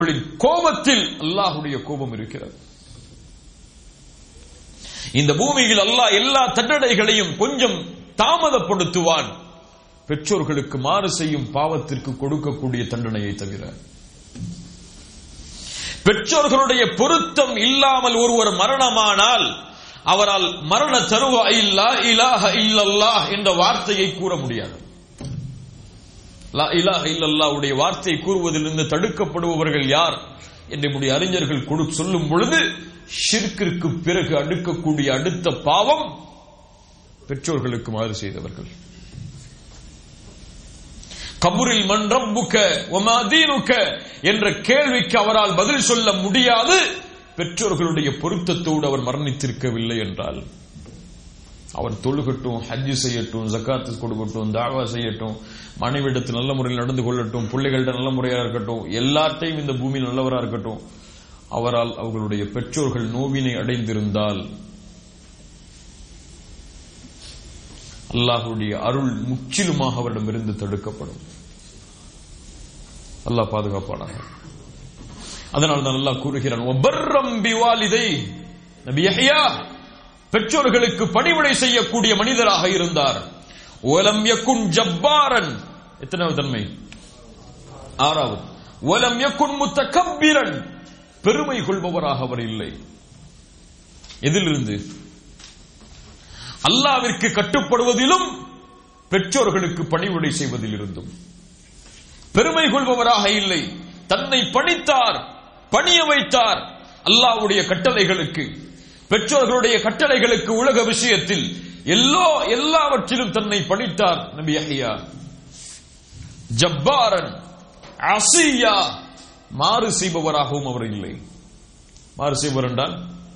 கோபத்தில் அல்லாஹுடைய கோபம் இருக்கிறது இந்த பூமியில் அல்லாஹ் எல்லா தண்டனைகளையும் கொஞ்சம் தாமதப்படுத்துவான் பெற்றோர்களுக்கு மாறு செய்யும் பாவத்திற்கு கொடுக்கக்கூடிய தண்டனையை தவிர பெற்றோர்களுடைய பொருத்தம் இல்லாமல் ஒருவர் மரணமானால் அவரால் மரண தருவாயில் லா இலாஹ இல்லல்லாஹ் என்ற வார்த்தையை கூற முடியாது லா இலாஹ இல்லல்லாஹ்வுடைய வார்த்தை கூறுவதிலிருந்து தடுக்கப்படுபவர்கள் யார் என்று நம்முடைய அறிஞர்கள் கொடு சொல்லும் பொழுது ஷிர்கிற்கு பிறகு அடுக்கக்கூடிய அடுத்த பாவம் பெற்றோர்களுக்கு மாறு செய்தவர்கள் கபூரில் மன் ரப்புக்க ஒமா தீனுக்க என்ற கேள்விக்கு அவரால் பதில் சொல்ல முடியாது பெற்றோர்களுடைய பொருத்தத்தோடு அவர் மரணித்திருக்கவில்லை என்றால் அவர் தொழுகட்டும் ஹஜ்ஜு செய்யட்டும் ஜக்காத்து கொடுக்கட்டும் தாவா செய்யட்டும் மனைவிடத்தில் நல்ல முறையில் நடந்து கொள்ளட்டும் பிள்ளைகள்கிட்ட நல்ல முறையாக இருக்கட்டும் எல்லாத்தையும் இந்த பூமியில் நல்லவராக இருக்கட்டும் அவரால் அவர்களுடைய பெற்றோர்கள் நோவினை அடைந்திருந்தால் அல்லாஹுடைய அருள் முற்றிலுமாக அவரிடமிருந்து தடுக்கப்படும் அல்லாஹ் பாதுகாப்பானாக அதனால் தான் அல்லாஹ் கூறுகிறான் ஒபர்ரம் பிவாலிதை நபி யஹ்யா பெற்றோர்களுக்கு பணிவிடை செய்யக்கூடிய மனிதராக இருந்தார் ஓலம் யக்குன் ஜப்பாரன் எத்தனாவது தன்மை ஆறாவது ஓலம் யக்குன் முத்தகப்பிரன் பெருமை கொள்பவராக அவர் இல்லை எதிலிருந்து அல்லாவிற்கு கட்டுப்படுவதிலும் பெற்றோர்களுக்கு பணிவிடை செய்வதில் இருந்தும் பெருமை கொள்பவராக இல்லை தன்னை பணித்தார் பணிய வைத்தார் அல்லாவுடைய கட்டளைகளுக்கு பெற்றோர்களுடைய கட்டளைகளுக்கு உலக விஷயத்தில் எல்லோ எல்லாவற்றிலும் தன்னை பணித்தார் நபி அஹியா ஜப்பாரன் அசியா மாறு செய்பவராகவும் அவர் இல்லை மாறு செய்பவர் என்றால்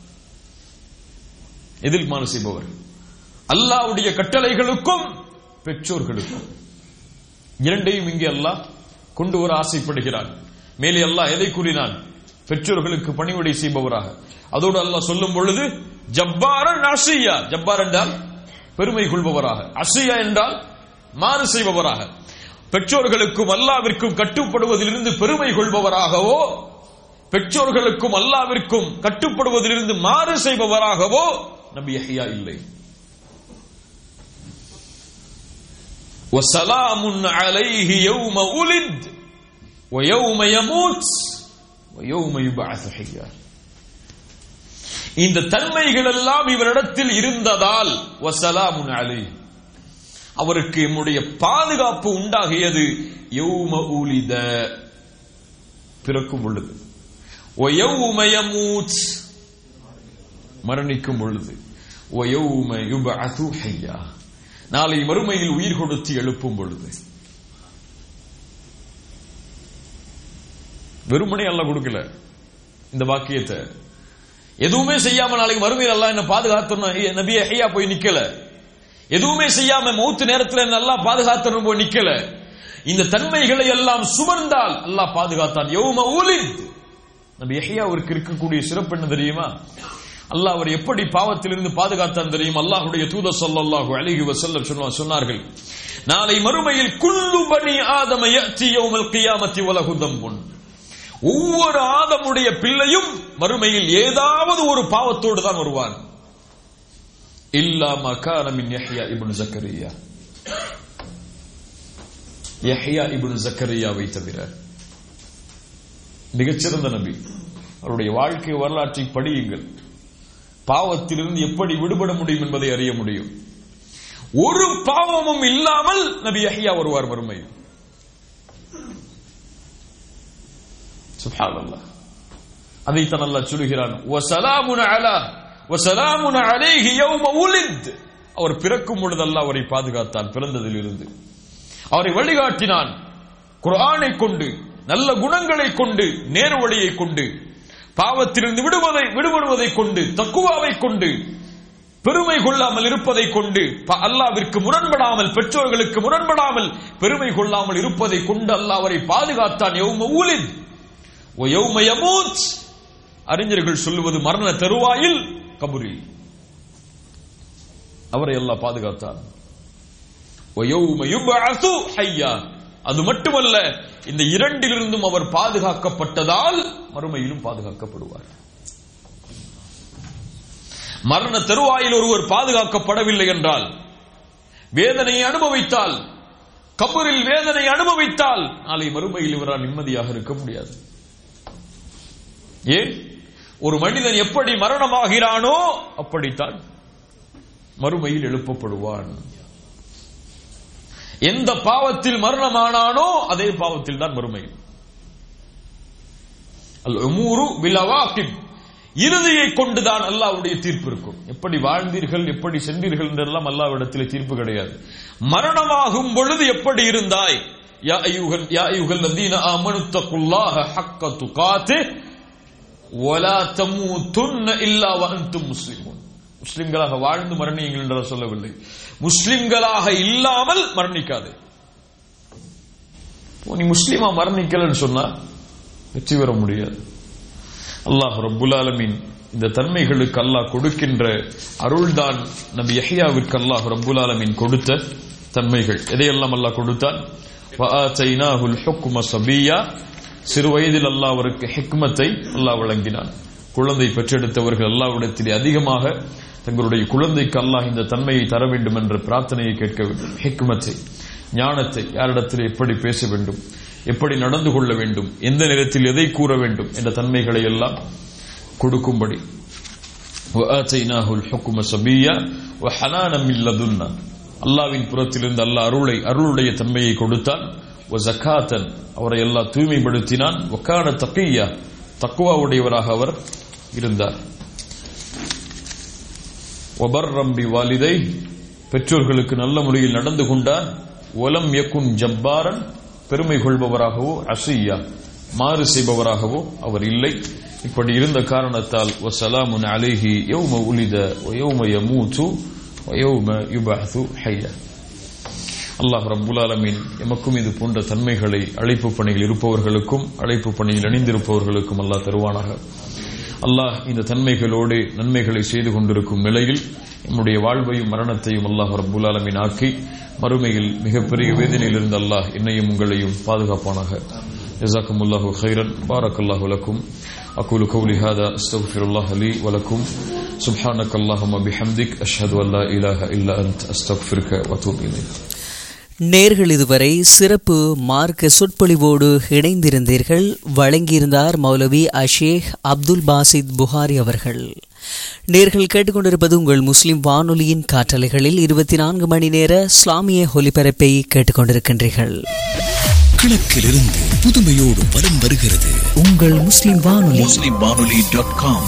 எதில் மாறு செய்பவர் அல்லாவுடைய கட்டளைகளுக்கும் பெற்றோர்களுக்கும் இரண்டையும் இங்கே அல்லாஹ் கொண்டு வர ஆசைப்படுகிறான் மேலே அல்லாஹ் எதை கூறினான் பெற்றோர்களுக்கு பணிவிடை செய்பவராக அதோடு அல்லாஹ் சொல்லும் பொழுது ஜப்பாரன் அசியா ஜப்பார் என்றால் பெருமை கொள்பவராக அசியா என்றால் மாறு செய்பவராக பெற்றோர்களுக்கும் அல்லாவிற்கும் கட்டுப்படுவதிலிருந்து பெருமை கொள்பவராகவோ பெற்றோர்களுக்கும் அல்லாவிற்கும் கட்டுப்படுவதிலிருந்து மாறு செய்பவராகவோ நபி யஹ்யா இல்லை وسلام عليه يوم ولد ويوم يموت ويوم يبعث حيا இந்த தன்மைகள் எல்லாம் இவரிடத்தில் இருந்ததால் வசலாமுன் அலை அவருக்கு எம்முடைய பாதுகாப்பு உண்டாகியது யௌம ஊலித பிறக்கும் பொழுது ஒயௌம யமூத் மரணிக்கும் பொழுது ஒயௌம யுபஅது ஹய்யா நாளை மறுமையில் உயிர் கொடுத்து எழுப்பும் பொழுது வெறுமனே அல்ல கொடுக்கல இந்த வாக்கியத்தை எதுவுமே செய்யாம நாளைக்கு மறுமையில் அல்ல என்ன பாதுகாத்தணும் நபிய ஐயா போய் நிக்கல எதுவுமே செய்யாம மௌத்து நேரத்தில் நல்லா பாதுகாத்தணும் போய் நிக்கல இந்த தன்மைகளை எல்லாம் சுமர்ந்தால் அல்லாஹ் பாதுகாத்தான் யௌம ஊலித் நபி அவருக்கு இருக்கக்கூடிய சிறப்பு என்ன தெரியுமா அல்லாஹ் அவர் எப்படி பாவத்திலிருந்து பாதுகாத்தான் தெரியும் அல்லாஹுடைய தூத சொல்லல்லாஹு அழகி வசல்லம் சொன்னார்கள் நாளை மறுமையில் குல்லு பனி ஆதம யத்தி யௌமல் கியாமத்தி உலகுதம் பொன் ஒவ்வொரு ஆதமுடைய பிள்ளையும் மறுமையில் ஏதாவது ஒரு பாவத்தோடு தான் வருவான் இல்லா மகான மின் யஹ்யா இப்னு ஜக்கரியா யஹ்யா இப்னு ஜக்கரியாவை தவிர மிகச்சிறந்த நபி அவருடைய வாழ்க்கை வரலாற்றை படியுங்கள் பாவத்திலிருந்து எப்படி விடுபட முடியும் என்பதை அறிய முடியும் ஒரு பாவமும் இல்லாமல் நபி யஹ்யா வருவார் வறுமையில் சுப்ஹானல்லாஹ் அதைத்தான் அல்லாஹ் சொல்கிறான் வசலாமுன அலா வசலாமுன அலைஹி யௌம உலித் அவர் பிறக்கும் பொழுது அல்லாஹ் அவரை பாதுகாத்தான் பிறந்ததிலிருந்து அவரை வழிகாட்டினான் குர்ஆனை கொண்டு நல்ல குணங்களை கொண்டு நேர் வழியை கொண்டு பாவத்திலிருந்து விடுவதை விடுபடுவதை கொண்டு தக்குவாவை கொண்டு பெருமை கொள்ளாமல் இருப்பதை கொண்டு அல்லாவிற்கு முரண்படாமல் பெற்றோர்களுக்கு முரண்படாமல் பெருமை கொள்ளாமல் இருப்பதை கொண்டு அல்லாஹ் அவரை பாதுகாத்தான் யௌம ஊலித் ஓ யௌம யமூத் அறிஞர்கள் சொல்லுவது மரண தருவாயில் கபுரில் அவரை எல்லாம் பாதுகாத்தான் ஓ யௌம யுபஅது ஹய்யா அது மட்டுமல்ல இந்த இரண்டிலிருந்தும் அவர் பாதுகாக்கப்பட்டதால் மறுமையிலும் பாதுகாக்கப்படுவார் மரண தருவாயில் ஒருவர் பாதுகாக்கப்படவில்லை என்றால் வேதனையை அனுபவித்தால் கபரில் வேதனை அனுபவித்தால் நாளை மறுமையில் இவரால் நிம்மதியாக இருக்க முடியாது ஏன் ஒரு மனிதன் எப்படி மரணமாகிறானோ அப்படித்தான் மறுமையில் எழுப்பப்படுவான் எந்த பாவத்தில் மரணமானானோ அதே பாவத்தில் தான் மறுமையில் அல் உமூரு பிலவாக்கிப் இறுதியை கொண்டுதான் அல்லாவுடைய தீர்ப்பு இருக்கும் எப்படி வாழ்ந்தீர்கள் எப்படி சென்றீர்கள் என்றெல்லாம் அல்லாவிடத்தில் தீர்ப்பு கிடையாது மரணமாகும் பொழுது எப்படி இருந்தாய் யா ஐயுகல் யா ஐயுகல் லதீன ஆமனு தக்குல்லாஹ ஹக்க துகாத்து வலா தமூதுன்ன இல்லா வஅன்தும் முஸ்லிமூன் முஸ்லிம்களாக வாழ்ந்து மரணியுங்கள் என்று சொல்லவில்லை முஸ்லிம்களாக இல்லாமல் மரணிக்காது நீ முஸ்லிமா மரணிக்கலன்னு சொன்னா வெற்றி பெற முடியாது அல்லாஹ் ரப்புல் ஆலமீன் இந்த தன்மைகளுக்கு அல்லாஹ் கொடுக்கின்ற அருள்தான் நபி யஹ்யாவிற்கு அல்லாஹ் ரப்புல் ஆலமீன் கொடுத்த தன்மைகள் எதையெல்லாம் அல்லாஹ் கொடுத்தான் வஆதைனாஹுல் ஹுக்ம சபியா சிறு வயதில் அல்லாஹ் அவருக்கு ஹிக்மத்தை அல்லாஹ் வழங்கினான் குழந்தை பெற்றெடுத்தவர்கள் அல்லாஹ்விடத்திலே அதிகமாக தங்களுடைய குழந்தைக்கு அல்லாஹ் இந்த தன்மையை தர வேண்டும் என்ற பிரார்த்தனையை கேட்க வேண்டும் ஹிக்மத்தை ஞானத்தை யாரிடத்தில் எப்படி பேச வேண்டும் எப்படி நடந்து கொள்ள வேண்டும் எந்த நேரத்தில் எதை கூற வேண்டும் என்ற தன்மைகளை எல்லாம் கொடுக்கும்படி அல்லாவின் புறத்திலிருந்து அல்லாஹ் அருளை அருளுடைய தன்மையை கொடுத்தான் ஜக்காத்தன் அவரை எல்லாம் தூய்மைப்படுத்தினான் ஒக்கான தக்கையா தக்குவாவுடையவராக அவர் இருந்தார் ஒபர் ரம்பி வாலிதை பெற்றோர்களுக்கு நல்ல முறையில் நடந்து கொண்டார் ஒலம் யக்குன் ஜப்பாரன் பெருமை கொள்பவராகவோ அசியா மாறு செய்பவராகவோ அவர் இல்லை இப்படி இருந்த காரணத்தால் வசலாமுன் அலைஹி யௌம உலித யௌம யமூத்து யௌம யுபஹது ஹையா அல்லாஹ் ரப்புல் ஆலமீன் எமக்கும் இது போன்ற தன்மைகளை அழைப்பு பணியில் இருப்பவர்களுக்கும் அழைப்பு பணியில் அணிந்திருப்பவர்களுக்கும் அல்லாஹ் தருவானாக அல்லாஹ் இந்த தன்மைகளோடு நன்மைகளை செய்து கொண்டிருக்கும் நிலையில் நம்முடைய வாழ்வையும் மரணத்தையும் அல்லாஹ் ரப்புல் ஆலமீன் ஆக்கி மறுமையில் மிகப்பெரிய வேதனையில் இருந்து அல்லாஹ் என்னையும் உங்களையும் பாதுகாப்பானாக جزاكم الله خيرا بارك الله لكم أقول قولي هذا استغفر الله لي ولكم سبحانك اللهم بحمدك أشهد أن لا إله إلا أنت أستغفرك وأتوب إليك நேர்கள் இதுவரை சிறப்பு மார்க்க சொற்பொழிவோடு இணைந்திருந்தீர்கள் வழங்கியிருந்தார் மௌலவி அஷேக் அப்துல் பாசித் புகாரி அவர்கள் நேர்கள் கேட்டுக்கொண்டிருப்பது உங்கள் முஸ்லிம் வானொலியின் காற்றலைகளில் இருபத்தி நான்கு மணி நேர இஸ்லாமிய ஒலிபரப்பை கேட்டுக்கொண்டிருக்கின்றீர்கள் கிழக்கிலிருந்து புதுமையோடு வலம் வருகிறது உங்கள் முஸ்லிம் வானொலி முஸ்லிம் வானொலி டாட் காம்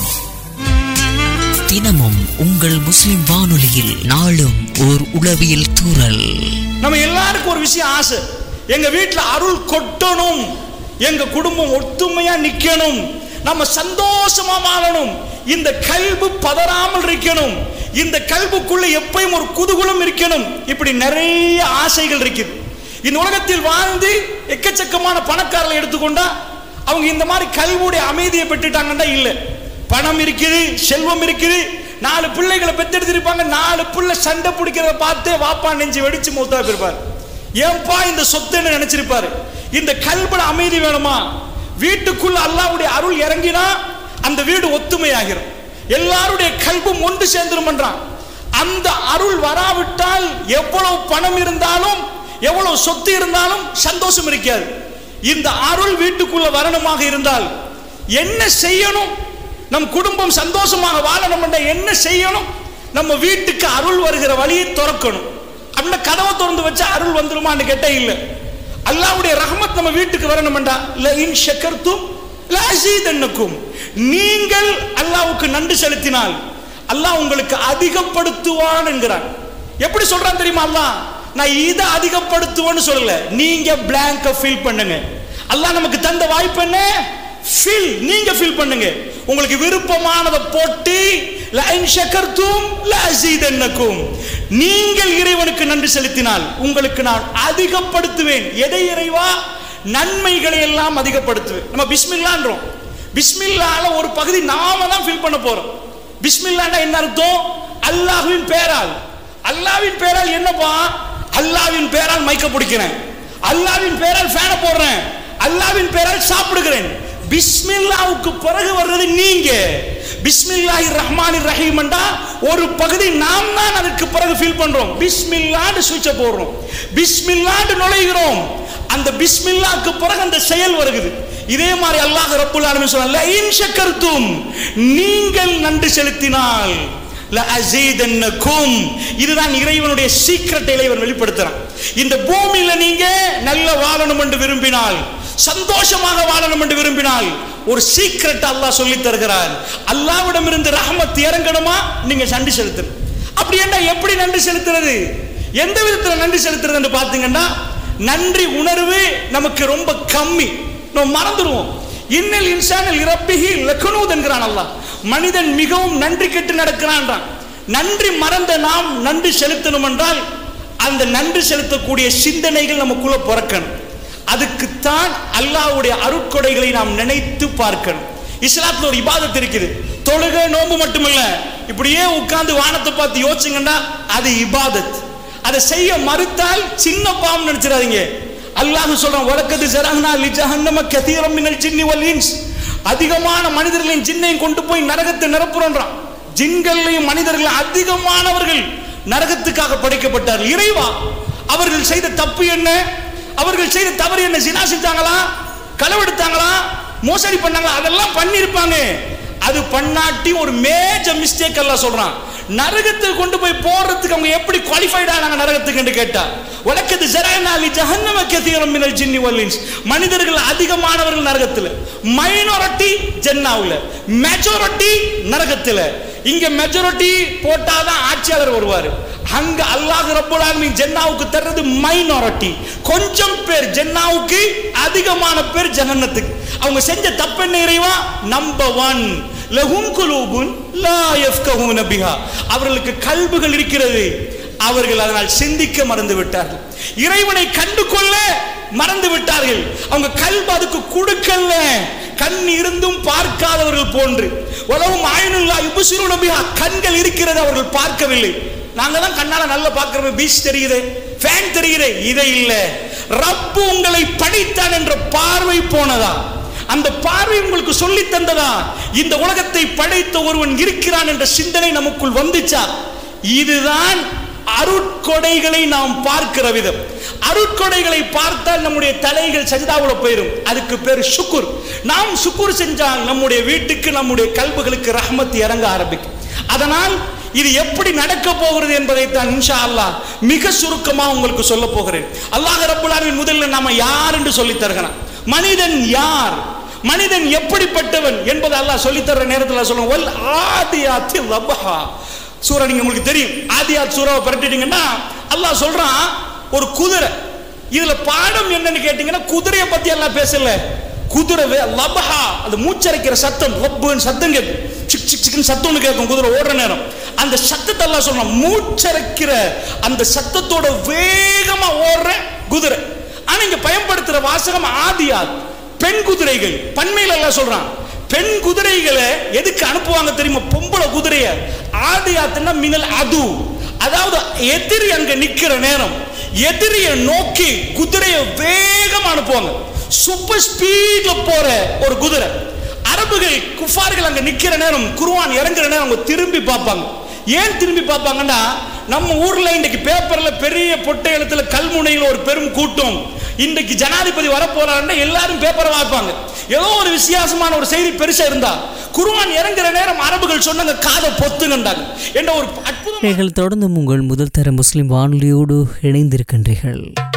தினமும் உங்கள் முஸ்லிம் வானொலியில் நாளும் ஓர் உளவியல் தூரல் நம்ம எல்லாருக்கும் ஒரு விஷயம் ஆசை எங்க வீட்டுல அருள் கொட்டணும் எங்க குடும்பம் ஒத்துமையா நிக்கணும் நம்ம சந்தோஷமா வாழணும் இந்த கல்பு பதறாமல் இருக்கணும் இந்த கல்புக்குள்ள எப்பயும் ஒரு குதூகலம் இருக்கணும் இப்படி நிறைய ஆசைகள் இருக்குது இந்த உலகத்தில் வாழ்ந்து எக்கச்சக்கமான பணக்காரர்களை எடுத்துக்கொண்டா அவங்க இந்த மாதிரி கல்வியுடைய அமைதியை பெற்றுட்டாங்கன்னா இல்ல பணம் இருக்குது செல்வம் இருக்குது நாலு பிள்ளைகளை பெத்தெடுத்திருப்பாங்க நாலு பிள்ளை சண்டை பிடிக்கிறத பார்த்து வாப்பா நெஞ்சு வெடிச்சு மூத்தா போயிருப்பார் ஏன்பா இந்த சொத்துன்னு நினைச்சிருப்பாரு இந்த கல்புல அமைதி வேணுமா வீட்டுக்குள்ள அல்லாவுடைய அருள் இறங்கினா அந்த வீடு ஒத்துமையாகிரும் எல்லாருடைய கல்பும் ஒன்று சேர்ந்துருமன்றான் அந்த அருள் வராவிட்டால் எவ்வளவு பணம் இருந்தாலும் எவ்வளவு சொத்து இருந்தாலும் சந்தோஷம் இருக்காது இந்த அருள் வீட்டுக்குள்ள வரணுமாக இருந்தால் என்ன செய்யணும் நம் குடும்பம் சந்தோஷமாக வாழணும் என்ன செய்யணும் நம்ம வீட்டுக்கு அருள் வருகிற வழியை திறக்கணும் அப்படின்னா கதவை திறந்து வச்சா அருள் வந்துருமான்னு கேட்டா இல்ல அல்லாவுடைய ரஹமத் நம்ம வீட்டுக்கு வரணும்டா ல இன் ஷக்கர்த்தும் ல அஸீதன்னக்கும் நீங்கள் அல்லாவுக்கு நன்றி செலுத்தினால் அல்லாஹ் உங்களுக்கு அதிகப்படுத்துவான் என்கிறான் எப்படி சொல்றான் தெரியுமா அல்லாஹ் நான் இதை அதிகப்படுத்துவேன்னு சொல்லல நீங்க பிளாங்க ஃபில் பண்ணுங்க அல்லாஹ் நமக்கு தந்த வாய்ப்பு என்ன ஃபில் நீங்க ஃபில் பண்ணுங்க உங்களுக்கு விருப்பமானதை போட்டு லைன் ஷக்கர்த்தும் லஅஸீதன்னக்கும் நீங்கள் இறைவனுக்கு நன்றி செலுத்தினால் உங்களுக்கு நான் அதிகப்படுத்துவேன் எதை இறைவா நன்மைகளை எல்லாம் அதிகப்படுத்துவேன் நம்ம பிஸ்மில்லான்றோம் பிஸ்மில்லால ஒரு பகுதி நாம தான் ஃபில் பண்ண போறோம் பிஸ்மில்லாண்டா என்ன அர்த்தம் அல்லாஹ்வின் பேரால் அல்லாஹ்வின் பேரால் என்னப்பா அல்லாஹ்வின் பேரால் மைக்க பிடிக்கிறேன் அல்லாவின் பேரால் ஃபேனை போடுறேன் அல்லாவின் பேரால் சாப்பிடுகிறேன் பிஸ்மில்லாவுக்கு பிறகு வர்றது நீங்க பிஸ்மில்லாஹி ரஹ்மானி ரஹீம்ண்டா ஒரு பகுதி நாம் தான் அதுக்கு பிறகு ஃபீல் பண்றோம் பிஸ்மில்லான்னு சுவிட்ச போடுறோம் பிஸ்மில்லான்னு நுழைகிறோம் அந்த பிஸ்மில்லாக்கு பிறகு அந்த செயல் வருகிறது இதே மாதிரி அல்லாஹ் ரப்புல் ஆலமீன் சொன்னால இன் ஷக்கர்தும் நீங்கள் நன்றி செலுத்தினால் லஅஸீதன்னகும் இதுதான் இறைவனுடைய சீக்ரெட்டை இறைவன் வெளிப்படுத்துறான் இந்த பூமியில நீங்க நல்ல வாழணும் என்று விரும்பினால் சந்தோஷமாக வாழணும் என்று விரும்பினால் ஒரு சீக்ரெட் அல்லாஹ் சொல்லி தருகிறார் அல்லாவிடம் இருந்து ரஹமத் இறங்கணுமா நீங்க நன்றி செலுத்தணும் அப்படி என்ன எப்படி நன்றி செலுத்துறது எந்த விதத்துல நன்றி செலுத்துறது என்று பார்த்தீங்கன்னா நன்றி உணர்வு நமக்கு ரொம்ப கம்மி நம்ம மறந்துடுவோம் இன்னல் இன்சானில் இறப்பிகி லக்னூத் என்கிறான் அல்லாஹ் மனிதன் மிகவும் நன்றி கெட்டு நடக்கிறான்றான் நன்றி மறந்த நாம் நன்றி செலுத்தணும் என்றால் அந்த நன்றி செலுத்தக்கூடிய சிந்தனைகள் நமக்குள்ள பிறக்கணும் அதுக்குத்தான் அல்லாஹ்வுடைய அருட்கொடைகளை நாம் நினைத்து பார்க்கணும் இஸ்லாத்துல ஒரு இபாதத் இருக்குது தொழுகை நோன்பு மட்டுமில்ல இப்படியே உட்கார்ந்து வானத்தை பார்த்து யோசிச்சுங்கன்னா அது இபாதத் அதை செய்ய மறுத்தால் சின்ன பாவம் நினைச்சிடாதீங்க அல்லாஹ் சொல்றான் வழக்கத்து ஜரஹ்னா லி ஜஹன்னம கதீரம் மினல் ஜின்னி வல் இன்ஸ் அதிகமான மனிதர்களின் ஜின்னையும் கொண்டு போய் நரகத்தை நிரப்புறோன்றான் ஜின்களையும் மனிதர்கள் அதிகமானவர்கள் நரகத்துக்காக படைக்கப்பட்டார்கள் இறைவா அவர்கள் செய்த தப்பு என்ன அவர்கள் செய்த தவறு என்ன சினா செஞ்சாங்களா களவெடுத்தாங்களா மோசடி பண்ணாங்களா அதெல்லாம் பண்ணியிருப்பாங்க அது பண்ணாட்டி ஒரு மேஜர் மிஸ்டேக் எல்லாம் சொல்றான் நரகத்துக்கு கொண்டு போய் போடுறதுக்கு அவங்க எப்படி குவாலிஃபைட் ஆனாங்க நரகத்துக்கு என்று கேட்டா உலக்கத்து ஜராயனாலி ஜஹன்னம கதீரம் மினல் ஜின்னி வல்லின்ஸ் மனிதர்கள் அதிகமானவர்கள் நரகத்தில் மைனாரிட்டி ஜென்னாவுல மெஜாரிட்டி நரகத்தில் இங்க மெஜாரிட்டி போட்டாதான் ஆட்சியாளர் வருவார் அங்க அல்லாஹ் ரப்பல் ஆலமீன் ஜென்னாவுக்கு தர்றது மைனாரிட்டி கொஞ்சம் பேர் ஜென்னாவுக்கு அதிகமான பேர் ஜஹன்னத்துக்கு அவங்க செஞ்ச தப்பு என்ன இறைவா நம்பர் ஒன் லஹும் குலூபுன் லா யஃப்கஹூன பிஹா அவர்களுக்கு கல்புகள் இருக்கிறது அவர்கள் அதனால் சிந்திக்க மறந்து விட்டார்கள் இறைவனை கண்டு கொள்ள மறந்து விட்டார்கள் அவங்க கல்பு அதுக்கு கொடுக்கல கண் இருந்தும் பார்க்காதவர்கள் போன்று உலகம் ஆயனுல்லா யுபசிரு நபியா கண்கள் இருக்கிறது அவர்கள் பார்க்கவில்லை நாங்க தான் கண்ணால நல்லா பார்க்கிறோம் பீச் தெரியுது ஃபேன் தெரியுது இதை இல்ல ரப்பு உங்களை படித்தான் என்ற பார்வை போனதா அந்த பார்வை உங்களுக்கு சொல்லி தந்ததா இந்த உலகத்தை படைத்த ஒருவன் இருக்கிறான் என்ற சிந்தனை நமக்குள் வந்துச்சா இதுதான் அருட்கொடைகளை நாம் பார்க்கிற விதம் அருட்கொடைகளை பார்த்தால் நம்முடைய தலைகள் சஜிதாவுல போயிடும் அதுக்கு பேர் சுக்குர் நாம் சுக்குர் செஞ்சால் நம்முடைய வீட்டுக்கு நம்முடைய கல்புகளுக்கு ரஹமத் இறங்க ஆரம்பிக்கும் அதனால் இது எப்படி நடக்க போகிறது என்பதை தான் இன்ஷா அல்லாஹ் மிக சுருக்கமா உங்களுக்கு சொல்ல போகிறேன் அல்லாஹ் ரப்புல் ஆலமீன் முதல்ல நாம யார் என்று சொல்லி தருகிறான் மனிதன் யார் மனிதன் எப்படிப்பட்டவன் என்பதை அல்லாஹ் சொல்லி தர்ற நேரத்தில் சொல்லுவோம் வல் ஆதியாத்தி லபஹா சூரா நீங்க உங்களுக்கு தெரியும் ஆதியாத் சூறாவை பரட்டிட்டீங்கன்னா அல்லாஹ் சொல்றான் ஒரு குதிரை இதுல பாடம் என்னன்னு கேட்டீங்கன்னா குதிரையை பத்தி எல்லாம் பேசல குதிரை வே- லபஹா அது மூச்சரைக்கிற சத்தம் லப்புன்னு சத்தம் கேட்கும் சிக் சிக் சிக்னு சத்தம்னு கேட்கும் குதிரை ஓடுற நேரம் அந்த சத்தத்தை எல்லாம் சொல்றான் மூச்சரைக்கிற அந்த சத்தத்தோட வேகமா ஓடுற குதிரை ஆனா இங்க பயன்படுத்துற வாசகம் ஆதியாத் பெண் குதிரைகள் பண்மையில எல்லாம் சொல்றான் பெண் குதிரைகளை எதுக்கு அனுப்புவாங்க தெரியுமா பொம்பளை குதிரைய ஆதியாத்துன்னா மினல் அது அதாவது எதிரி அங்க நிக்கிற நேரம் எதிரியை நோக்கி குதிரையை வேகமா அனுப்புவாங்க சூப்பர் ஸ்பீட்ல போற ஒரு குதிரை அரபுகள் குஃபார்கள் அங்க நிக்கிற நேரம் குர்ஆன் இறங்குற நேரம் அவங்க திரும்பி பார்ப்பாங்க ஏன் திரும்பி பார்ப்பாங்கன்னா நம்ம ஊர்ல இன்னைக்கு பேப்பர்ல பெரிய பொட்டை எழுத்துல கல்முனையில் ஒரு பெரும் கூட்டம் இன்றைக்கு ஜனாதிபதி வரப்போறாருன்னா எல்லாரும் பேப்பரை வாய்ப்பாங்க ஏதோ ஒரு வித்தியாசமான ஒரு செய்தி பெருசா இருந்தா குர்ஆன் இறங்குற நேரம் அரபுகள் சொன்னாங்க காதை பொத்துங்கண்டாங்க என்ற ஒரு அற்புதம் நீங்கள் தொடர்ந்து உங்கள் முதல் தர முஸ்லிம் வானொலியோடு இணைந்திருக்கின்றீர்கள்